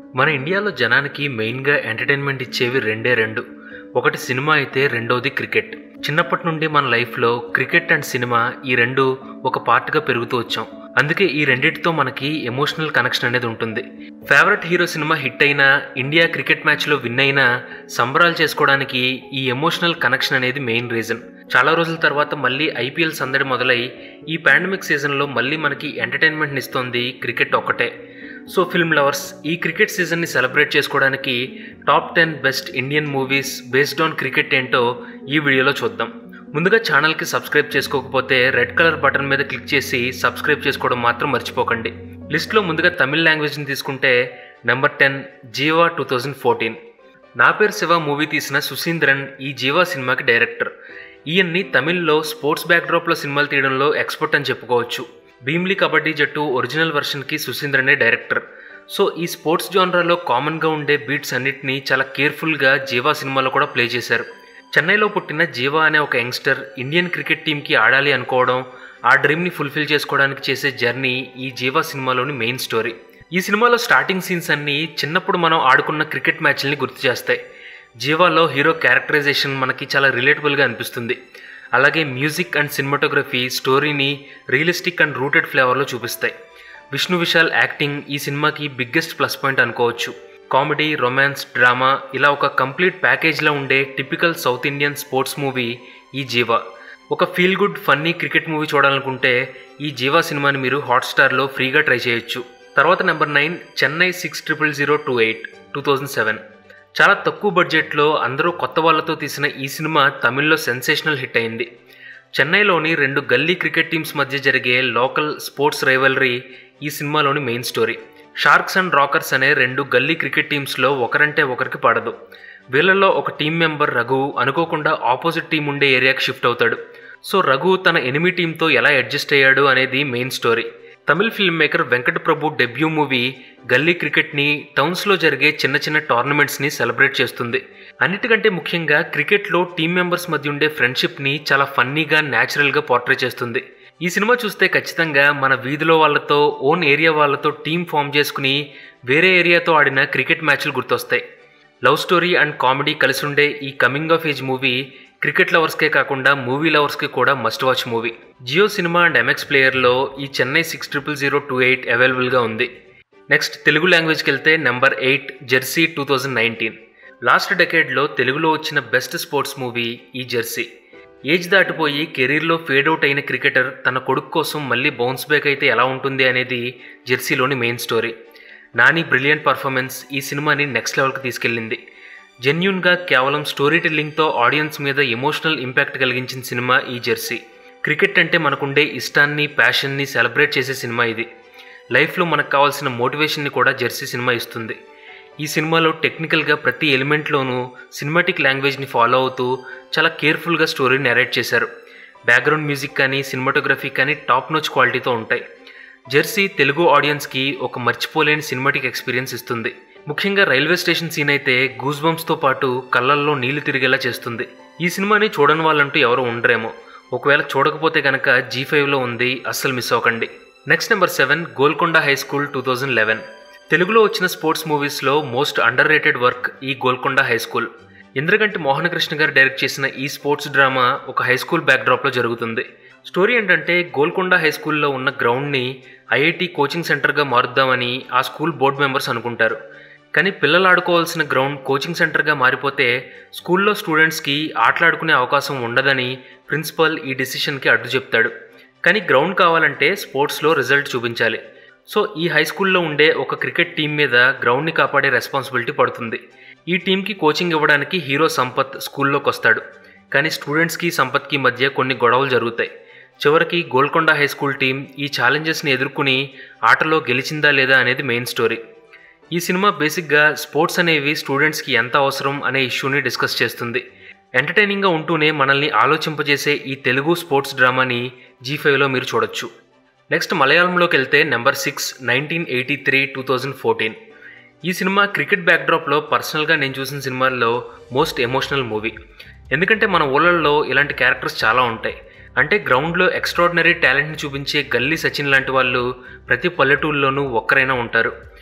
మన ఇండియాలో జనానికి మెయిన్గా ఎంటర్టైన్మెంట్ ఇచ్చేవి రెండే రెండు ఒకటి సినిమా అయితే రెండోది క్రికెట్ చిన్నప్పటి నుండి మన లైఫ్లో క్రికెట్ అండ్ సినిమా ఈ రెండు ఒక పార్ట్గా పెరుగుతూ వచ్చాం అందుకే ఈ రెండింటితో మనకి ఎమోషనల్ కనెక్షన్ అనేది ఉంటుంది ఫేవరెట్ హీరో సినిమా హిట్ అయినా ఇండియా క్రికెట్ మ్యాచ్లో విన్ అయినా సంబరాలు చేసుకోవడానికి ఈ ఎమోషనల్ కనెక్షన్ అనేది మెయిన్ రీజన్ చాలా రోజుల తర్వాత మళ్ళీ ఐపీఎల్ సందడి మొదలై ఈ పాండమిక్ సీజన్లో మళ్ళీ మనకి ఎంటర్టైన్మెంట్ని ఇస్తుంది క్రికెట్ ఒక్కటే సో ఫిల్మ్ లవర్స్ ఈ క్రికెట్ సీజన్ని సెలబ్రేట్ చేసుకోవడానికి top ten best Indian movies based on cricket ఏంటో ఈ వీడియోలో చూద్దాం ముందుగా ఛానల్కి సబ్స్క్రైబ్ చేసుకోకపోతే రెడ్ కలర్ బటన్ మీద క్లిక్ చేసి సబ్స్క్రైబ్ చేసుకోవడం మాత్రం మర్చిపోకండి లిస్ట్లో ముందుగా తమిళ్ లాంగ్వేజ్ని తీసుకుంటే number ten Jiiva two thousand fourteen నా పేరు శివ మూవీ తీసిన సుశీంద్రన్ ఈ జీవా సినిమాకి డైరెక్టర్ ఈయన్ని తమిళ్లో స్పోర్ట్స్ బ్యాక్డ్రాప్లో సినిమాలు తీయడంలో ఎక్స్పర్ట్ అని చెప్పుకోవచ్చు భీమ్లీ కబడ్డీ జట్టు ఒరిజినల్ వెర్షన్కి సుశీంద్రనే డైరెక్టర్ సో ఈ స్పోర్ట్స్ జానరాలో కామన్గా ఉండే బీట్స్ అన్నిటినీ చాలా కేర్ఫుల్గా జీవా సినిమాలో కూడా ప్లే చేశారు చెన్నైలో పుట్టిన జీవా అనే ఒక యంగ్స్టర్ ఇండియన్ క్రికెట్ టీంకి ఆడాలి అనుకోవడం ఆ డ్రీమ్ని ఫుల్ఫిల్ చేసుకోవడానికి చేసే జర్నీ ఈ జీవా సినిమాలోని మెయిన్ స్టోరీ ఈ సినిమాలో స్టార్టింగ్ సీన్స్ అన్నీ చిన్నప్పుడు మనం ఆడుకున్న క్రికెట్ మ్యాచ్ల్ని గుర్తు చేస్తాయి జీవాలో హీరో క్యారెక్టరైజేషన్ మనకి చాలా రిలేటబుల్గా అనిపిస్తుంది అలాగే మ్యూజిక్ అండ్ సినిమాటోగ్రఫీ స్టోరీని రియలిస్టిక్ అండ్ రూటెడ్ ఫ్లేవర్లో చూపిస్తాయి విష్ణు విశాల్ యాక్టింగ్ ఈ సినిమాకి బిగ్గెస్ట్ ప్లస్ పాయింట్ అనుకోవచ్చు కామెడీ రొమాన్స్ డ్రామా ఇలా ఒక కంప్లీట్ ప్యాకేజ్లో ఉండే typical south Indian sports movie ఈ జీవా ఒక feel good funny cricket movie చూడాలనుకుంటే ఈ జీవా సినిమాని మీరు హాట్స్టార్లో ఫ్రీగా ట్రై చేయొచ్చు తర్వాత number nine Chennai six triple zero two eight two thousand seven చాలా తక్కువ బడ్జెట్లో అందరూ కొత్త వాళ్ళతో తీసిన ఈ సినిమా తమిళ్లో సెన్సేషనల్ హిట్ అయింది చెన్నైలోని రెండు గల్లీ క్రికెట్ టీమ్స్ మధ్య జరిగే లోకల్ స్పోర్ట్స్ రైవలరీ ఈ సినిమాలోని main story sharks and rockers అనే రెండు గల్లీ క్రికెట్ టీమ్స్లో ఒకరంటే ఒకరికి పడదు వీళ్ళల్లో ఒక టీం మెంబర్ రఘు అనుకోకుండా ఆపోజిట్ టీం ఉండే ఏరియాకి షిఫ్ట్ అవుతాడు సో రఘు తన ఎనిమి టీంతో ఎలా అడ్జస్ట్ అయ్యాడు అనేది main story Tamil film maker Venkata Prabhu debut movie గల్లీ క్రికెట్ని టౌన్స్లో జరిగే చిన్న చిన్న టోర్నమెంట్స్ని సెలబ్రేట్ చేస్తుంది అన్నిటికంటే ముఖ్యంగా క్రికెట్లో టీం మెంబర్స్ మధ్య ఉండే ఫ్రెండ్షిప్ని చాలా ఫన్నీగా న్యాచురల్గా పోర్ట్రే చేస్తుంది ఈ సినిమా చూస్తే ఖచ్చితంగా మన వీధిలో వాళ్ళతో ఓన్ ఏరియా వాళ్ళతో టీం ఫామ్ చేసుకుని వేరే ఏరియాతో ఆడిన క్రికెట్ మ్యాచ్లు గుర్తొస్తాయి లవ్ స్టోరీ అండ్ కామెడీ కలిసి ఉండే ఈ coming of age movie cricket లవర్స్కే కాకుండా మూవీ లవర్స్కి కూడా must watch movie Jio Cinema and MX ప్లేయర్లో ఈ Chennai six triple zero two eight అవైలబుల్గా ఉంది నెక్స్ట్ తెలుగు లాంగ్వేజ్కి వెళ్తే number eight Jersey two thousand nineteen last డెకేడ్లో తెలుగులో వచ్చిన బెస్ట్ స్పోర్ట్స్ మూవీ ఈ జెర్సీ ఏజ్ దాటిపోయి కెరీర్లో ఫేడ్ అవుట్ అయిన క్రికెటర్ తన కొడుకు కోసం మళ్ళీ బౌన్స్ బ్యాక్ అయితే ఎలా ఉంటుంది అనేది జెర్సీలోని main story Nani brilliant performance ఈ సినిమాని నెక్స్ట్ లెవెల్కి తీసుకెళ్ళింది జెన్యున్గా కేవలం స్టోరీ టెల్లింగ్తో ఆడియన్స్ మీద ఎమోషనల్ ఇంపాక్ట్ కలిగించిన సినిమా ఈ జెర్సీ క్రికెట్ అంటే మనకుండే ఇష్టాన్ని ప్యాషన్ని సెలబ్రేట్ చేసే సినిమా ఇది లైఫ్లో మనకు కావాల్సిన మోటివేషన్ని కూడా జెర్సీ సినిమా ఇస్తుంది ఈ సినిమాలో టెక్నికల్గా ప్రతి ఎలిమెంట్లోనూ సినిమాటిక్ లాంగ్వేజ్ని ఫాలో అవుతూ చాలా కేర్ఫుల్గా స్టోరీ నెరేట్ చేశారు బ్యాక్గ్రౌండ్ మ్యూజిక్ కానీ సినిమాటోగ్రఫీ కానీ టాప్ నోచ్ క్వాలిటీతో ఉంటాయి జెర్సీ తెలుగు ఆడియన్స్కి ఒక మర్చిపోలేని సినిమాటిక్ ఎక్స్పీరియన్స్ ఇస్తుంది ముఖ్యంగా రైల్వే స్టేషన్ సీన్ అయితే గూస్ బంప్స్తో పాటు కళ్ళల్లో నీళ్లు తిరిగేలా చేస్తుంది ఈ సినిమాని చూడని వాళ్ళంటూ ఎవరు ఉండరేమో ఒకవేళ చూడకపోతే కనుక జీ ఫైవ్లో ఉంది అస్సలు మిస్ అవ్వకండి next number seven Golconda high school two thousand eleven తెలుగులో వచ్చిన స్పోర్ట్స్ మూవీస్లో మోస్ట్ అండర్ రేటెడ్ వర్క్ ఈ Golconda high school Indraganti Mohanakrishna garu direct చేసిన ఈ స్పోర్ట్స్ డ్రామా ఒక హై స్కూల్ బ్యాక్డ్రాప్లో జరుగుతుంది స్టోరీ ఏంటంటే గోల్కొండ హై స్కూల్లో ఉన్న గ్రౌండ్ని ఐఐటి కోచింగ్ సెంటర్గా మారుద్దామని ఆ స్కూల్ బోర్డు మెంబర్స్ అనుకుంటారు కానీ పిల్లలు ఆడుకోవాల్సిన గ్రౌండ్ కోచింగ్ సెంటర్గా మారిపోతే స్కూల్లో స్టూడెంట్స్కి ఆటలాడుకునే అవకాశం ఉండదని ప్రిన్సిపల్ ఈ డిసిషన్కి అడ్డు చెప్తాడు కానీ గ్రౌండ్ కావాలంటే స్పోర్ట్స్లో రిజల్ట్ చూపించాలి సో ఈ హై స్కూల్లో ఉండే ఒక క్రికెట్ టీం మీద గ్రౌండ్ని కాపాడే రెస్పాన్సిబిలిటీ పడుతుంది ఈ టీంకి కోచింగ్ ఇవ్వడానికి హీరో సంపత్ స్కూల్లోకి వస్తాడు కానీ స్టూడెంట్స్కి సంపత్కి మధ్య కొన్ని గొడవలు జరుగుతాయి చివరికి గోల్కొండ హై స్కూల్ టీం ఈ ఛాలెంజెస్ని ఎదుర్కొని ఆటలో గెలిచిందా లేదా అనేది మెయిన్ స్టోరీ ఈ సినిమా బేసిక్గా స్పోర్ట్స్ అనేవి స్టూడెంట్స్కి ఎంత అవసరం అనే ఇష్యూని డిస్కస్ చేస్తుంది ఎంటర్టైనింగ్గా ఉంటూనే మనల్ని ఆలోచింపజేసే ఈ తెలుగు స్పోర్ట్స్ డ్రామాని జీ ఫైవ్లో మీరు చూడొచ్చు నెక్స్ట్ మలయాళంలోకి వెళ్తే number six nineteen eighty three two thousand fourteen ఈ సినిమా క్రికెట్ బ్యాక్డ్రాప్లో పర్సనల్గా నేను చూసిన సినిమాల్లో మోస్ట్ ఎమోషనల్ మూవీ ఎందుకంటే మన ఊళ్ళల్లో ఇలాంటి క్యారెక్టర్స్ చాలా ఉంటాయి అంటే గ్రౌండ్లో ఎక్స్ట్రాడినరీ టాలెంట్ని చూపించే గల్లీ సచిన్ లాంటి వాళ్ళు ప్రతి పల్లెటూళ్ళలోనూ ఒక్కరైనా ఉంటారు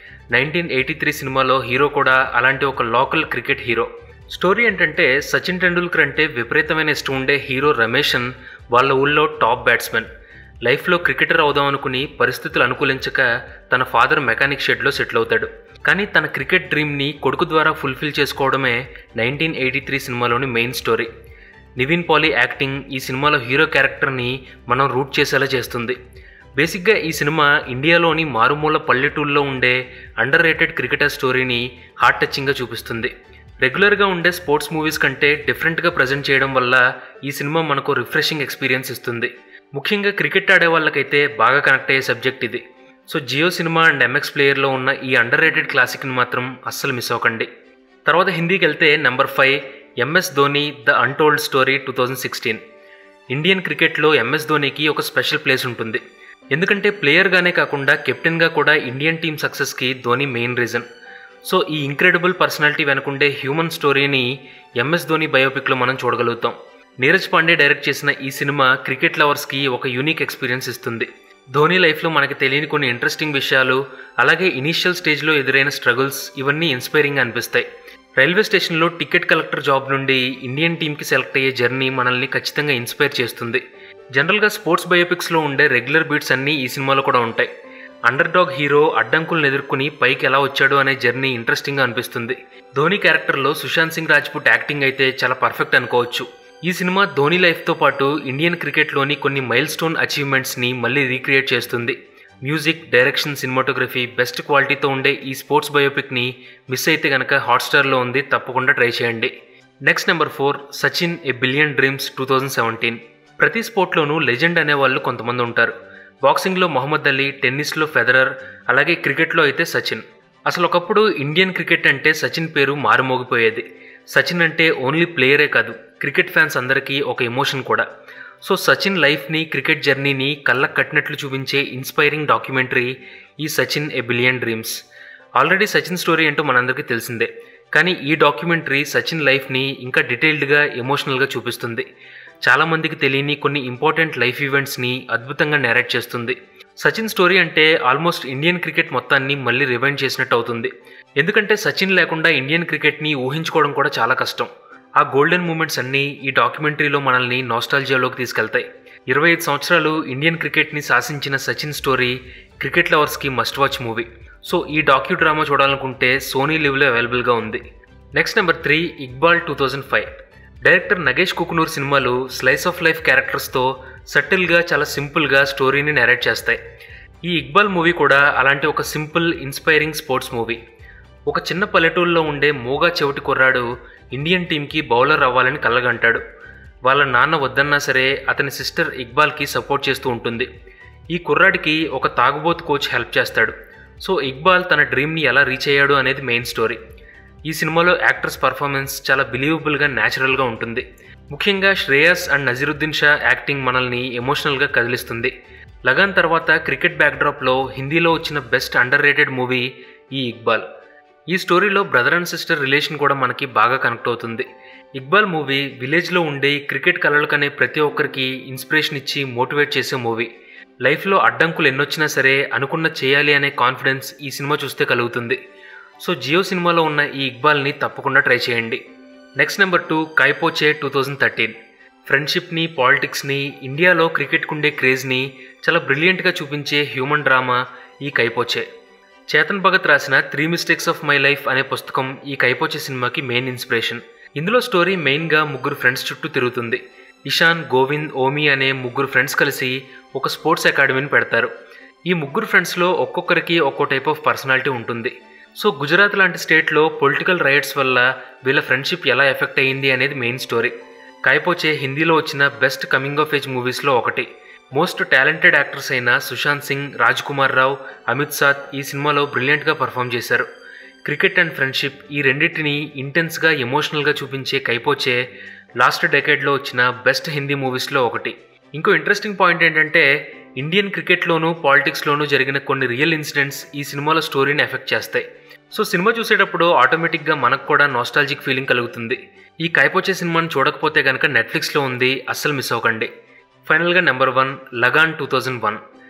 నైన్టీన్ ఎయిటీ త్రీ సినిమాలో హీరో కూడా అలాంటి ఒక లోకల్ క్రికెట్ హీరో స్టోరీ ఏంటంటే సచిన్ టెండూల్కర్ అంటే విపరీతమైన ఇష్టం ఉండే హీరో రమేషన్ వాళ్ళ ఊళ్ళో టాప్ బ్యాట్స్మెన్ లైఫ్లో క్రికెటర్ అవుదాం అనుకుని పరిస్థితులు అనుకూలించక తన ఫాదర్ మెకానిక్ షెడ్లో సెటిల్ అవుతాడు కానీ తన క్రికెట్ డ్రీమ్ని కొడుకు ద్వారా ఫుల్ఫిల్ చేసుకోవడమే నైన్టీన్ ఎయిటీ త్రీ సినిమాలోని main story Nivin Pauly acting ఈ సినిమాలో హీరో క్యారెక్టర్ని మనం రూట్ చేసేలా చేస్తుంది బేసిక్గా ఈ సినిమా ఇండియాలోని మారుమూల పల్లెటూళ్ళలో ఉండే అండర్ రేటెడ్ క్రికెటర్ స్టోరీని హార్ట్ టచింగ్గా చూపిస్తుంది రెగ్యులర్గా ఉండే స్పోర్ట్స్ మూవీస్ కంటే డిఫరెంట్గా ప్రజెంట్ చేయడం వల్ల ఈ సినిమా మనకు రిఫ్రెషింగ్ ఎక్స్పీరియన్స్ ఇస్తుంది ముఖ్యంగా క్రికెట్ ఆడే వాళ్ళకైతే బాగా కనెక్ట్ అయ్యే సబ్జెక్ట్ ఇది so Jio Cinema and MX ప్లేయర్లో ఉన్న ఈ అండర్ రేటెడ్ క్లాసిక్ని మాత్రం అస్సలు మిస్ అవ్వకండి తర్వాత హిందీకి వెళ్తే number five MS Dhoni the untold story two thousand sixteen Indian క్రికెట్లో ఎంఎస్ ధోనికి ఒక స్పెషల్ ప్లేస్ ఉంటుంది ఎందుకంటే ప్లేయర్గానే కాకుండా కెప్టెన్గా కూడా ఇండియన్ టీమ్ సక్సెస్కి ధోని మెయిన్ రీజన్ సో ఈ ఇంక్రెడిబుల్ పర్సనాలిటీ వెనుకుండే హ్యూమన్ స్టోరీని ఎంఎస్ ధోని బయోపిక్లో మనం చూడగలుగుతాం నీరజ్ పాండే డైరెక్ట్ చేసిన ఈ సినిమా క్రికెట్ లవర్స్కి ఒక యూనిక్ ఎక్స్పీరియన్స్ ఇస్తుంది ధోని లైఫ్లో మనకి తెలియని కొన్ని ఇంట్రెస్టింగ్ విషయాలు అలాగే ఇనీషియల్ స్టేజ్లో ఎదురైన స్ట్రగుల్స్ ఇవన్నీ ఇన్స్పైరింగ్ అనిపిస్తాయి రైల్వే స్టేషన్లో టికెట్ కలెక్టర్ జాబ్ నుండి ఇండియన్ టీంకి సెలెక్ట్ అయ్యే జర్నీ మనల్ని ఖచ్చితంగా ఇన్స్పైర్ చేస్తుంది జనరల్గా స్పోర్ట్స్ బయోపిక్స్లో ఉండే రెగ్యులర్ బీట్స్ అన్నీ ఈ సినిమాలో కూడా ఉంటాయి అండర్ డాగ్ హీరో అడ్డంకులను ఎదుర్కొని పైకి ఎలా వచ్చాడు అనే జర్నీ ఇంట్రెస్టింగ్గా అనిపిస్తుంది ధోని క్యారెక్టర్లో సుశాంత్ సింగ్ రాజ్పుట్ యాక్టింగ్ అయితే చాలా పర్ఫెక్ట్ అనుకోవచ్చు ఈ సినిమా ధోని లైఫ్తో పాటు ఇండియన్ క్రికెట్లోని కొన్ని మైల్ స్టోన్ అచీవ్మెంట్స్ని మళ్ళీ రీక్రియేట్ చేస్తుంది మ్యూజిక్ డైరెక్షన్ సినిమాటోగ్రఫీ బెస్ట్ క్వాలిటీతో ఉండే ఈ స్పోర్ట్స్ బయోపిక్ని మిస్ అయితే కనుక హాట్స్టార్లో ఉంది తప్పకుండా ట్రై చేయండి next number four Sachin a billion dreams two thousand seventeen ప్రతి స్పోర్ట్లోనూ లెజెండ్ అనే వాళ్ళు కొంతమంది ఉంటారు బాక్సింగ్లో మొహమ్మద్ అలీ టెన్నిస్లో ఫెదరర్ అలాగే క్రికెట్లో అయితే సచిన్ అసలు ఒకప్పుడు ఇండియన్ క్రికెట్ అంటే సచిన్ పేరు మారుమోగిపోయేది సచిన్ అంటే ఓన్లీ ప్లేయరే కాదు క్రికెట్ ఫ్యాన్స్ అందరికీ ఒక ఎమోషన్ కూడా సో సచిన్ లైఫ్ని క్రికెట్ జర్నీని కళ్ళకు కట్టినట్లు చూపించే ఇన్స్పైరింగ్ డాక్యుమెంటరీ ఈ Sachin a billion dreams already Sachin story ఏంటో మనందరికీ తెలిసిందే కానీ ఈ డాక్యుమెంటరీ సచిన్ లైఫ్ని ఇంకా డీటెయిల్డ్గా ఎమోషనల్గా చూపిస్తుంది చాలామందికి తెలియని కొన్ని ఇంపార్టెంట్ లైఫ్ ఈవెంట్స్ని అద్భుతంగా నేరేట్ చేస్తుంది సచిన్ స్టోరీ అంటే ఆల్మోస్ట్ ఇండియన్ క్రికెట్ మొత్తాన్ని మళ్ళీ రివైండ్ చేసినట్టు అవుతుంది ఎందుకంటే సచిన్ లేకుండా ఇండియన్ క్రికెట్ని ఊహించుకోవడం కూడా చాలా కష్టం ఆ గోల్డెన్ మూమెంట్స్ అన్నీ ఈ డాక్యుమెంటరీలో మనల్ని నాస్టాలజియాలోకి తీసుకెళ్తాయి ఇరవై ఐదు సంవత్సరాలు ఇండియన్ క్రికెట్ని శాసించిన సచిన్ స్టోరీ క్రికెట్ లవర్స్కి మస్ట్ వాచ్ మూవీ సో ఈ డాక్యూ డ్రామా చూడాలనుకుంటే సోనీ లివ్లో అవైలబుల్గా ఉంది next number three Iqbal two thousand five director Nagesh Kukunoor సినిమాలు స్లైస్ ఆఫ్ లైఫ్ క్యారెక్టర్స్తో సటిల్గా చాలా సింపుల్గా స్టోరీని నెరేట్ చేస్తాయి ఈ ఇక్బాల్ మూవీ కూడా అలాంటి ఒక సింపుల్ ఇన్స్పైరింగ్ స్పోర్ట్స్ మూవీ ఒక చిన్న పల్లెటూరులో ఉండే మూగా చెవిటి కుర్రాడు ఇండియన్ టీంకి బౌలర్ అవ్వాలని కలగంటాడు వాళ్ళ నాన్న వద్దన్నా సరే అతని సిస్టర్ ఇక్బాల్కి సపోర్ట్ చేస్తూ ఉంటుంది ఈ కుర్రాడికి ఒక తాగుబోతు కోచ్ హెల్ప్ చేస్తాడు సో ఇక్బాల్ తన డ్రీమ్ని ఎలా రీచ్ అయ్యాడు అనేది మెయిన్ స్టోరీ ఈ సినిమాలో యాక్టర్స్ పర్ఫార్మెన్స్ చాలా బిలీవబుల్గా న్యాచురల్గా ఉంటుంది ముఖ్యంగా శ్రేయస్ అండ్ నజీరుద్దీన్ షా యాక్టింగ్ మనల్ని ఎమోషనల్గా కదిలిస్తుంది లగాన్ తర్వాత క్రికెట్ బ్యాక్డ్రాప్లో హిందీలో వచ్చిన బెస్ట్ అండర్ రేటెడ్ మూవీ ఈ ఇక్బాల్ ఈ స్టోరీలో బ్రదర్ అండ్ సిస్టర్ రిలేషన్ కూడా మనకి బాగా కనెక్ట్ అవుతుంది ఇక్బాల్ మూవీ విలేజ్లో ఉండే క్రికెట్ కళలు కనే ప్రతి ఒక్కరికి ఇన్స్పిరేషన్ ఇచ్చి మోటివేట్ చేసే మూవీ లైఫ్లో అడ్డంకులు ఎన్నొచ్చినా సరే అనుకున్న చేయాలి అనే కాన్ఫిడెన్స్ ఈ సినిమా చూస్తే కలుగుతుంది సో జియో సినిమాలో ఉన్న ఈ ఇక్బాల్ని తప్పకుండా ట్రై చేయండి next number two Kai Po Che two thousand thirteen ఫ్రెండ్షిప్ని పాలిటిక్స్ని ఇండియాలో క్రికెట్కు ఉండే క్రేజ్ని చాలా బ్రిలియంట్గా చూపించే హ్యూమన్ డ్రామా ఈ కైపోచే చేతన్ భగత్ రాసిన three mistakes of my life అనే పుస్తకం ఈ కైపోచే సినిమాకి మెయిన్ ఇన్స్పిరేషన్ ఇందులో స్టోరీ మెయిన్గా ముగ్గురు ఫ్రెండ్స్ చుట్టూ తిరుగుతుంది ఇషాన్ గోవింద్ ఓమి అనే ముగ్గురు ఫ్రెండ్స్ కలిసి ఒక స్పోర్ట్స్ అకాడమీని పెడతారు ఈ ముగ్గురు ఫ్రెండ్స్లో ఒక్కొక్కరికి ఒక్కో టైప్ ఆఫ్ పర్సనాలిటీ ఉంటుంది సో గుజరాత్ లాంటి స్టేట్లో పొలిటికల్ రైట్స్ వల్ల వీళ్ళ ఫ్రెండ్షిప్ ఎలా ఎఫెక్ట్ అయ్యింది అనేది మెయిన్ స్టోరీ కాయపోచే హిందీలో వచ్చిన బెస్ట్ కమింగ్ ఆఫ్ ఏజ్ మూవీస్లో ఒకటి మోస్ట్ టాలెంటెడ్ యాక్టర్స్ అయిన సుశాంత్ సింగ్ రాజ్ కుమార్ రావు అమిత్ సాత్ ఈ సినిమాలో బ్రిలియంట్గా పర్ఫామ్ చేశారు క్రికెట్ అండ్ ఫ్రెండ్షిప్ ఈ రెండింటిని ఇంటెన్స్గా ఎమోషనల్గా చూపించే కైపోచే లాస్ట్ డెకేడ్లో వచ్చిన బెస్ట్ హిందీ మూవీస్లో ఒకటి ఇంకో ఇంట్రెస్టింగ్ పాయింట్ ఏంటంటే ఇండియన్ క్రికెట్లోనూ పాలిటిక్స్లోనూ జరిగిన కొన్ని రియల్ ఇన్సిడెంట్స్ ఈ సినిమాలో స్టోరీని ఎఫెక్ట్ చేస్తాయి సో సినిమా చూసేటప్పుడు ఆటోమేటిక్గా మనకు కూడా నాస్టాలజిక్ ఫీలింగ్ కలుగుతుంది ఈ కైపోచే సినిమాని చూడకపోతే కనుక నెట్ఫ్లిక్స్లో ఉంది అస్సలు మిస్ అవ్వకండి ఫైనల్గా number one Lagaan two thousand one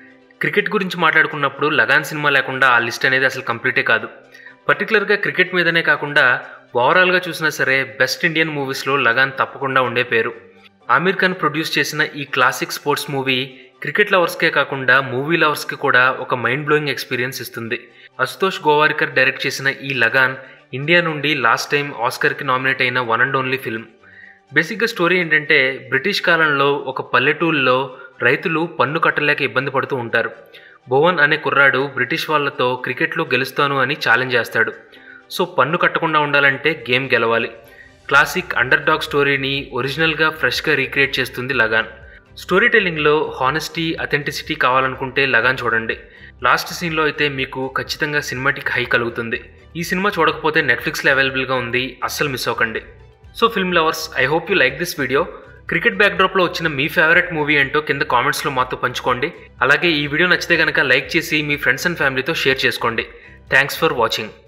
cricket గురించి మాట్లాడుకున్నప్పుడు లగాన్ సినిమా లేకుండా ఆ లిస్ట్ అనేది అసలు కంప్లీటే కాదు పర్టికులర్గా క్రికెట్ మీదనే కాకుండా ఓవరాల్గా చూసినా సరే బెస్ట్ ఇండియన్ మూవీస్లో లగాన్ తప్పకుండా ఉండే పేరు ఆమీర్ ఖాన్ ప్రొడ్యూస్ చేసిన ఈ క్లాసిక్ స్పోర్ట్స్ మూవీ క్రికెట్ లవర్స్కే కాకుండా మూవీ లవర్స్కి కూడా ఒక మైండ్ బ్లోయింగ్ ఎక్స్పీరియన్స్ ఇస్తుంది అశుతోష్ గోవారికర్ డైరెక్ట్ చేసిన ఈ లగాన్ ఇండియా నుండి లాస్ట్ టైం ఆస్కర్కి నామినేట్ అయిన వన్ అండ్ ఓన్లీ ఫిల్మ్ బేసిక్గా స్టోరీ ఏంటంటే బ్రిటిష్ కాలంలో ఒక పల్లెటూరులో రైతులు పన్ను కట్టలేక ఇబ్బంది పడుతూ ఉంటారు భువన్ అనే కుర్రాడు బ్రిటిష్ వాళ్ళతో క్రికెట్లో గెలుస్తాను అని ఛాలెంజ్ చేస్తాడు సో పన్ను కట్టకుండా ఉండాలంటే గేమ్ గెలవాలి క్లాసిక్ అండర్ డాగ్ స్టోరీని ఒరిజినల్గా ఫ్రెష్గా రీక్రియేట్ చేస్తుంది లగాన్ స్టోరీ టెల్లింగ్లో హానెస్టీ అథెంటిసిటీ కావాలనుకుంటే లగాన్ చూడండి లాస్ట్ సీన్లో అయితే మీకు ఖచ్చితంగా సినిమాటిక్ హై కలుగుతుంది ఈ సినిమా చూడకపోతే నెట్ఫ్లిక్స్లో అవైలబుల్గా ఉంది అస్సలు మిస్ అవ్వకండి so film lovers I hope you like this video cricket బ్యాక్డ్రాప్లో వచ్చిన మీ ఫేవరెట్ మూవీ ఏంటో కింద కామెంట్స్లో మాతో పంచుకోండి అలాగే ఈ వీడియో నచ్చితే కనుక లైక్ చేసి మీ ఫ్రెండ్స్ అండ్ ఫ్యామిలీతో షేర్ చేసుకోండి థ్యాంక్స్ ఫర్ వాచింగ్